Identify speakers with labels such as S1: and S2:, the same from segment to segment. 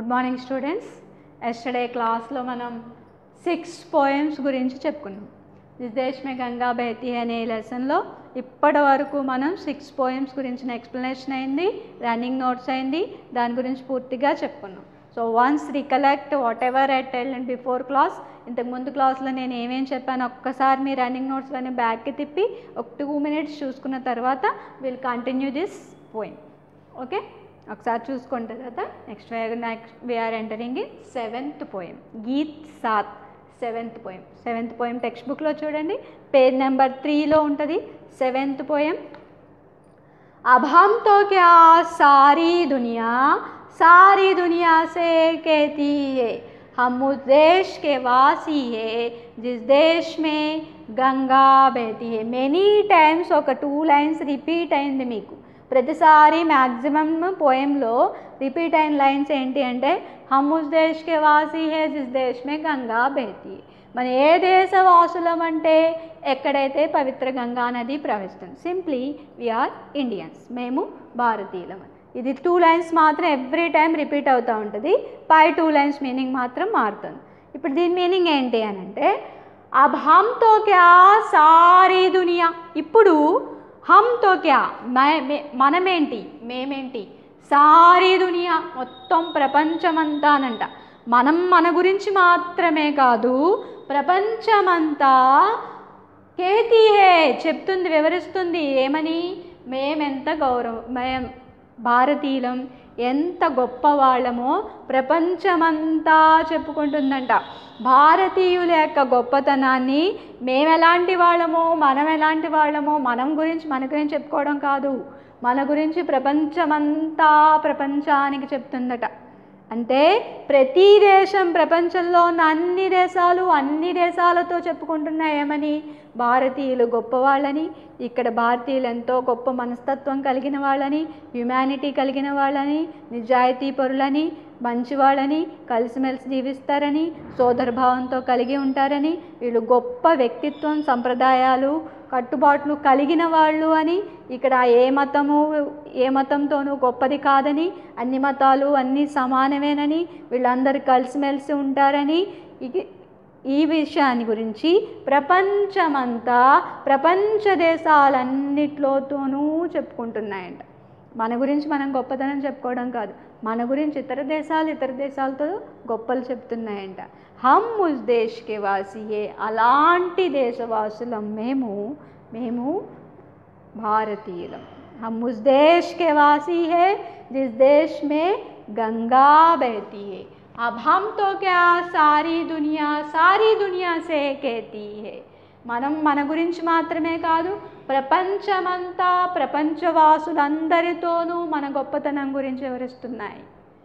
S1: good morning students yesterday క్లాస్లో మనం six poems గురించి చెప్పుకున్నాం దిస్ దేశ్ మే గంగా బహతి అనే లెసన్లో ఇప్పటి వరకు మనం సిక్స్ పోయమ్స్ గురించిన ఎక్స్ప్లెనేషన్ అయింది రన్నింగ్ నోట్స్ అయింది దాని గురించి పూర్తిగా చెప్పుకున్నాం so once recollect whatever I tell and before class ఇంతకు ముందు క్లాస్లో నేను ఏమేం చెప్పాను ఒక్కసారి మీ రన్నింగ్ నోట్స్లోనే బ్యాక్కి తిప్పి ఒక టూ మినిట్స్ చూసుకున్న తర్వాత will continue this poem okay ఒకసారి చూసుకున్న తర్వాత next next we're entering in seventh poem గీత్ సాత్ seventh poem seventh poem text బుక్లో చూడండి పేజ్ నెంబర్ త్రీలో ఉంటుంది సెవెంత్ పోయం अब हम तो क्या सारी दुनिया सारी दुनिया से कहती है हम उस देश के वासी है जिस देश में గంగా బహతి హే మెనీ టైమ్స్ ఒక టూ లైన్స్ రిపీట్ అయింది మీకు ప్రతిసారి మ్యాక్సిమం పోయంలో రిపీట్ అయిన లైన్స్ ఏంటి అంటే హమ్ ఉస్ దేశ్ కే వాసి హే జిస్ దేశ్ మే గంగా బహతి హై మన ఏ దేశ వాసులం అంటే ఎక్కడైతే పవిత్ర గంగా నది ప్రవహిస్తుంది సింప్లీ వీఆర్ ఇండియన్స్ మేము భారతీయులం ఇది టూ లైన్స్ మాత్రం ఎవ్రీ టైం రిపీట్ అవుతూ ఉంటుంది పై టూ లైన్స్ మీనింగ్ మాత్రం మారుతుంది ఇప్పుడు దీని మీనింగ్ ఏంటి అని అంటే అబ్ హమ్తో క్యా సారీ దునియా ఇప్పుడు హమ్తో క్యా మనమేంటి మేమేంటి సారీ దునియా మొత్తం ప్రపంచమంతానంట మనం మన గురించి మాత్రమే కాదు ప్రపంచమంతా కేతి హే చెప్తుంది వివరిస్తుంది ఏమని మేమెంత గౌరవం మేం భారతీయులం ఎంత గొప్పవాళ్ళమో ప్రపంచమంతా చెప్పుకుంటుందంట భారతీయుల యొక్క గొప్పతనాన్ని మేము ఎలాంటి వాళ్ళమో మనం ఎలాంటి వాళ్ళమో మనం గురించి మన గురించి చెప్పుకోవడం కాదు మన గురించి ప్రపంచమంతా ప్రపంచానికి చెప్తుందట అంటే ప్రతి దేశం ప్రపంచంలో ఉన్న అన్ని దేశాలు అన్ని దేశాలతో చెప్పుకుంటున్నాయి ఏమని భారతీయులు గొప్పవాళ్ళని ఇక్కడ భారతీయులు ఎంతో గొప్ప మనస్తత్వం కలిగిన వాళ్ళని హ్యుమానిటీ కలిగిన వాళ్ళని నిజాయితీ పరులని మంచివాళ్ళని కలిసిమెలిసి జీవిస్తారని సోదరభావంతో కలిగి ఉంటారని వీళ్ళు గొప్ప వ్యక్తిత్వం సంప్రదాయాలు కట్టుబాట్లు కలిగిన వాళ్ళు అని ఇక్కడ ఏ మతము ఏ మతంతోనూ గొప్పది కాదని అన్ని మతాలు అన్నీ సమానమేనని వీళ్ళందరూ కలిసిమెలిసి ఉంటారని ఈ విషయాన్ని గురించి ప్రపంచమంతా ప్రపంచ దేశాలన్నిట్లోతోనూ చెప్పుకుంటున్నాయంట మన గురించి మనం గొప్పతనం చెప్పుకోవడం కాదు మన గురించి ఇతర దేశాలు ఇతర దేశాలతో గొప్పలు చెప్తున్నాయంట హమ్ ఉస్ దేశ్కే వాసియే అలాంటి దేశవాసులం మేము మేము భారతీయులం हम उस देश के वासी है जिस देश में गंगा बहती है अब हम तो क्या सारी दुनिया सारी दुनिया से कहती है మనం మన గురించి మాత్రమే కాదు ప్రపంచమంతా ప్రపంచవాసులందరితోనూ మన గొప్పతనం గురించి వివరిస్తున్నాయి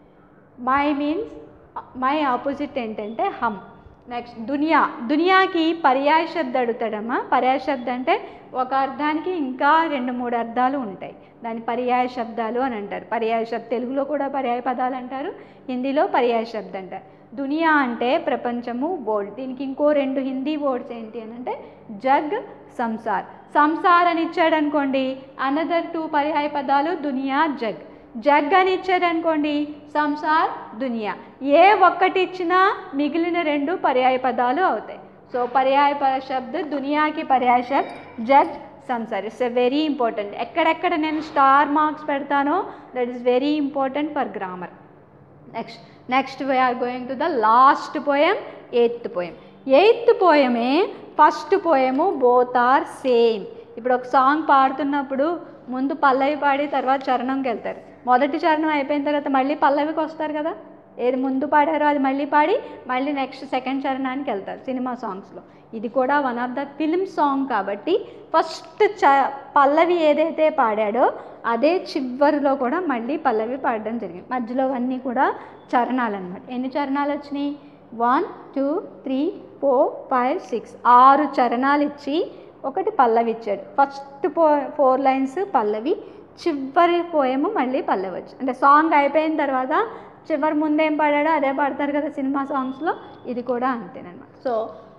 S1: మై మీన్స్ మై ఆపోజిట్ ఏంటంటే హమ్ నెక్స్ట్ దునియా దునియాకి పర్యాయ శబ్ద అడుగుతాడమ్మా పర్యాయ శబ్ద అంటే ఒక అర్థానికి ఇంకా రెండు మూడు అర్థాలు ఉంటాయి దాని పర్యాయ శబ్దాలు అని అంటారు పర్యాయ శబ్ద తెలుగులో కూడా పర్యాయ పదాలు అంటారు హిందీలో పర్యాయ శబ్ద అంటారు దునియా అంటే ప్రపంచము వరల్డ్ దీనికి ఇంకో రెండు హిందీ వర్డ్స్ ఏంటి అని అంటే జగ్ సంసార్ సంసార్ అని ఇచ్చాడు అనుకోండి అనదర్ టూ పర్యాయ పదాలు దునియా జగ్ జగ్ అని ఇచ్చారనుకోండి సంసార్ దునియా ఏ ఒక్కటి ఇచ్చినా మిగిలిన రెండు పర్యాయ పదాలు అవుతాయి సో పర్యాయ పద శబ్ద దునియాకి పర్యాయ శబ్ద్ జగ్ సంసార్ ఇట్స్ ఎ వెరీ ఇంపార్టెంట్ ఎక్కడెక్కడ నేను స్టార్ మార్క్స్ పెడతానో that is very important for grammar next next we're going to the last poem eighth poem eighth పోయమే first poem both are same ఇప్పుడు ఒక సాంగ్ పాడుతున్నప్పుడు ముందు పల్లవి పాడి తర్వాత చరణంకి వెళ్తారు మొదటి చరణం అయిపోయిన తర్వాత మళ్ళీ పల్లవికి వస్తారు కదా ఏది ముందు పాడారో అది మళ్ళీ పాడి మళ్ళీ నెక్స్ట్ సెకండ్ చరణానికి వెళ్తారు సినిమా సాంగ్స్లో ఇది కూడా one of the film song కాబట్టి ఫస్ట్ చ పల్లవి ఏదైతే పాడాడో అదే చివరిలో కూడా మళ్ళీ పల్లవి పాడడం జరిగింది మధ్యలో అన్నీ కూడా చరణాలు అనమాట ఎన్ని చరణాలు వచ్చినాయి one two three four five six ఆరు చరణాలు ఇచ్చి ఒకటి పల్లవి ఇచ్చాడు ఫస్ట్ పో ఫోర్ లైన్స్ పల్లవి చివరి పోయము మళ్ళీ పల్లవి వచ్చి అంటే సాంగ్ అయిపోయిన తర్వాత చివరి ముందేం పాడాడో అదే పాడతారు కదా సినిమా సాంగ్స్లో ఇది కూడా అంతేనమాట సో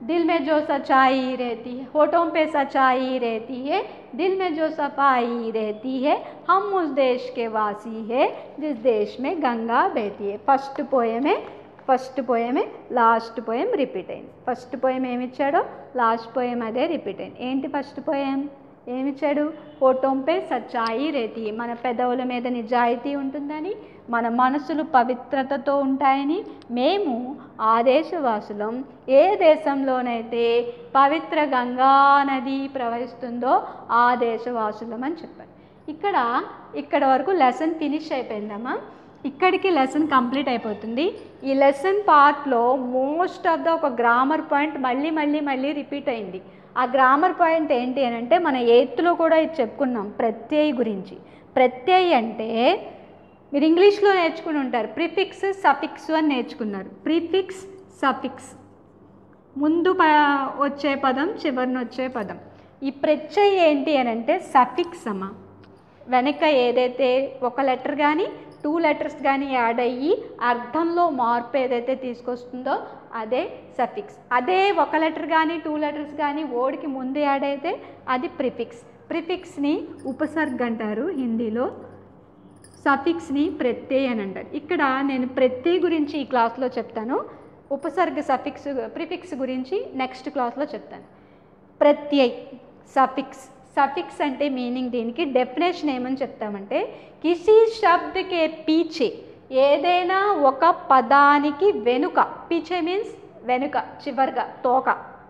S1: दिल में जो सच्चाई रहती है होठों पे सच्चाई रहती है दिल में जो सफाई रहती है हम उस देश के वासी है जिस देश में गंगा बहती है ఫస్ట్ పోయమే ఫస్ట్ పోయమే లాస్ట్ పోయం రిపీట్ అయింది ఫస్ట్ పోయం ఏమి ఇచ్చాడో లాస్ట్ పోయం అదే రిపీట్ అయింది ఏంటి ఫస్ట్ పోయం ఏమిచ్చాడు ఓటొంపే సచ్చాయి రేతి మన పెదవుల మీద నిజాయితీ ఉంటుందని మన మనసులు పవిత్రతతో ఉంటాయని మేము ఆ దేశవాసులం ఏ దేశంలోనైతే పవిత్ర గంగా నది ప్రవహిస్తుందో ఆ దేశవాసులం అని చెప్పారు ఇక్కడ ఇక్కడ వరకు లెసన్ ఫినిష్ అయిపోయిందమ్మా ఇక్కడికి లెసన్ కంప్లీట్ అయిపోతుంది ఈ లెసన్ పార్ట్లో మోస్ట్ ఆఫ్ ద ఒక గ్రామర్ పాయింట్ మళ్ళీ మళ్ళీ మళ్ళీ రిపీట్ అయింది ఆ గ్రామర్ పాయింట్ ఏంటి అని అంటే మన ఎయిత్లో కూడా ఇది చెప్పుకున్నాం ప్రత్యయ్ గురించి ప్రత్యయ్ అంటే మీరు ఇంగ్లీష్లో నేర్చుకుని ఉంటారు ప్రిఫిక్స్ సఫిక్స్ అని నేర్చుకున్నారు ప్రిఫిక్స్ సఫిక్స్ ముందు ప వచ్చే పదం చివరిన వచ్చే పదం ఈ ప్రత్యయ్ ఏంటి అని అంటే సఫిక్స్ అమ్మా వెనక ఏదైతే ఒక లెటర్ కానీ టూ లెటర్స్ కానీ యాడ్ అయ్యి అర్థంలో మార్పు ఏదైతే తీసుకొస్తుందో అదే సఫిక్స్ అదే ఒక లెటర్ కానీ టూ లెటర్స్ కానీ ఓడికి ముందు యాడ్ అయితే అది ప్రిఫిక్స్ ప్రిఫిక్స్ని ఉపసర్గ అంటారు హిందీలో సఫిక్స్ని ప్రత్యయ్ అని అంటారు ఇక్కడ నేను ప్రత్యయ్ గురించి ఈ క్లాస్లో చెప్తాను ఉపసర్గ సఫిక్స్ ప్రిఫిక్స్ గురించి నెక్స్ట్ క్లాస్లో చెప్తాను ప్రత్యయ్ సఫిక్స్ సఫిక్స్ అంటే మీనింగ్ దీనికి డెఫినేషన్ ఏమని చెప్తామంటే కిసి శబ్దకే పీచే ఏదైనా ఒక పదానికి వెనుక పీచే మీన్స్ వెనుక చివరిగా తోక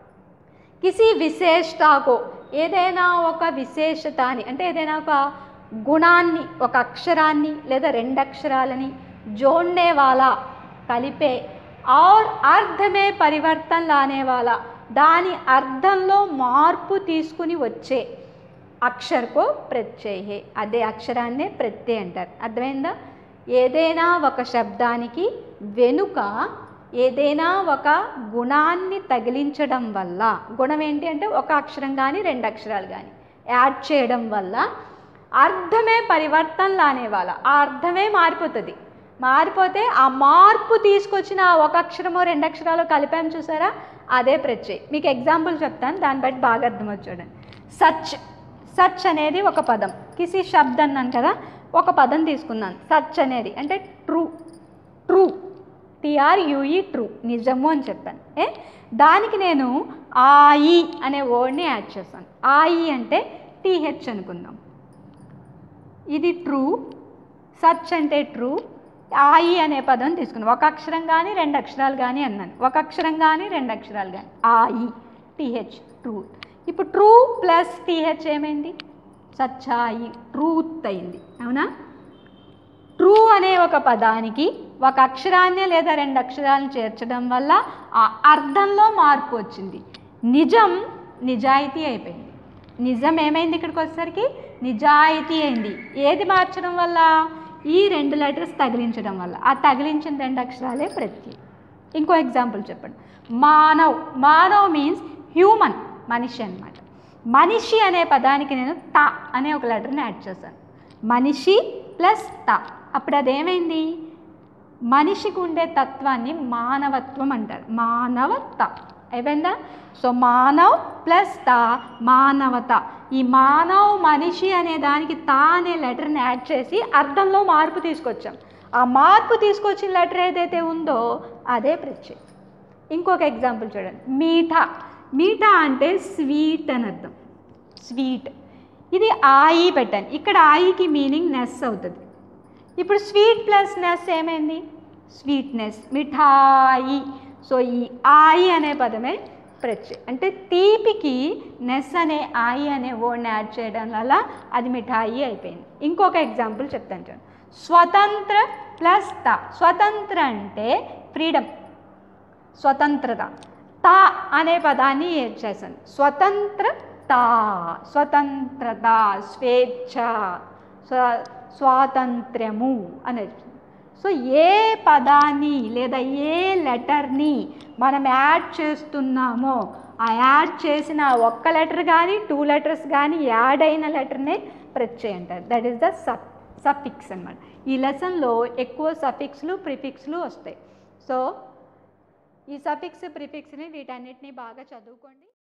S1: కిసి విశేషతకో ఏదైనా ఒక విశేషతాని అంటే ఏదైనా ఒక గుణాన్ని ఒక అక్షరాన్ని లేదా రెండు అక్షరాలని జోడ్నే వాలా కలిపే ఆర్ అర్థమే పరివర్తన లానే వాలా దాని అర్థంలో మార్పు తీసుకుని వచ్చే అక్షర్కో ప్రత్యయ అదే అక్షరాన్నే ప్రత్యయ అంటారు అర్థమైందా ఏదైనా ఒక శబ్దానికి వెనుక ఏదైనా ఒక గుణాన్ని తగిలించడం వల్ల గుణం ఏంటి అంటే ఒక అక్షరం కానీ రెండు అక్షరాలు కానీ యాడ్ చేయడం వల్ల అర్థమే పరివర్తన లానే వాళ్ళ ఆ అర్థమే మారిపోతుంది మారిపోతే ఆ మార్పు తీసుకొచ్చిన ఆ ఒక అక్షరమో రెండు అక్షరాలు కలిపాము చూసారా అదే ప్రత్యయ్ మీకు ఎగ్జాంపుల్ చెప్తాను దాన్ని బట్టి బాగా అర్థమవుతుంది చూడండి సచ్ సచ్ అనేది ఒక పదం కిసి శబ్ద్ అన్నాను కదా ఒక పదం తీసుకున్నాను సచ్ అనేది అంటే ట్రూ ట్రూ టిఆర్యుఈ ట్రూ నిజము అని చెప్పాను ఏ దానికి నేను ఆయి అనే వర్డ్ని యాడ్ చేస్తాను ఆయి అంటే టీహెచ్ అనుకుందాం ఇది ట్రూ సచ్ అంటే ట్రూ ఆయి అనే పదం తీసుకున్నాం ఒక అక్షరం కానీ రెండు అక్షరాలు కానీ అన్నాను ఒక అక్షరం కానీ రెండు అక్షరాలు కానీ ఆయి టీహెచ్ ట్రూ ఇప్పుడు ట్రూ ప్లస్ టీహెచ్ ఏమైంది సచ్చాయి ట్రూత్ అయింది అవునా ట్రూ అనే ఒక పదానికి ఒక అక్షరాన్ని లేదా రెండు అక్షరాలను చేర్చడం వల్ల ఆ అర్థంలో మార్పు వచ్చింది నిజం నిజాయితీ అయిపోయింది నిజం ఏమైంది ఇక్కడికి వచ్చేసరికి నిజాయితీ అయింది ఏది మార్చడం వల్ల ఈ రెండు లెటర్స్ తగిలించడం వల్ల ఆ తగిలించిన రెండు అక్షరాలే ప్రత్యయం ఇంకో ఎగ్జాంపుల్ చెప్పండి మానవ్ మానవ్ మీన్స్ హ్యూమన్ మనిషి అన్నమాట మనిషి అనే పదానికి నేను త అనే ఒక లెటర్ని యాడ్ చేశాను మనిషి ప్లస్ త అప్పుడు అదేమైంది మనిషికి ఉండే తత్వాన్ని మానవత్వం అంటారు మానవత అయిపోయిందా సో మానవ్ ప్లస్ త మానవత ఈ మానవ్ మనిషి అనే దానికి తా అనే లెటర్ని యాడ్ చేసి అర్థంలో మార్పు తీసుకొచ్చాం ఆ మార్పు తీసుకొచ్చిన లెటర్ ఏదైతే ఉందో అదే ప్రత్యయం ఇంకొక ఎగ్జాంపుల్ చూడండి మీఠా మీఠా అంటే స్వీట్ అని అర్థం స్వీట్ ఇది ఆయి పెట్టాను ఇక్కడ ఆయికి మీనింగ్ నెస్ అవుతుంది ఇప్పుడు స్వీట్ ప్లస్ నెస్ ఏమైంది స్వీట్నెస్ మిఠాయి సో ఈ ఆయి అనే పదమే ప్రత్యయం అంటే తీపికి నెస్ అనే ఆయి అనే వర్డ్ని యాడ్ చేయడం వల్ల అది మిఠాయి అయిపోయింది ఇంకొక ఎగ్జాంపుల్ చెప్తాను చూడండి స్వతంత్ర ప్లస్ త స్వతంత్ర అంటే ఫ్రీడమ్ స్వతంత్రత తా అనే పదాన్ని యాడ్ చేశాను స్వతంత్రత స్వతంత్రత స్వేచ్ఛ స్వ స్వాతంత్ర్యము అనేది సో ఏ పదాన్ని లేదా ఏ లెటర్ని మనం యాడ్ చేస్తున్నామో ఆ యాడ్ చేసిన ఒక్క లెటర్ కానీ టూ లెటర్స్ కానీ యాడ్ అయిన లెటర్నే ప్రత్యయం అంటారు that is the suf suffix అనమాట ఈ లెసన్లో ఎక్కువ సఫిక్స్లు ప్రిఫిక్స్లు వస్తాయి సో ఈ సఫిక్స్ ప్రిఫిక్స్ని వీటన్నిటిని బాగా చదువుకోండి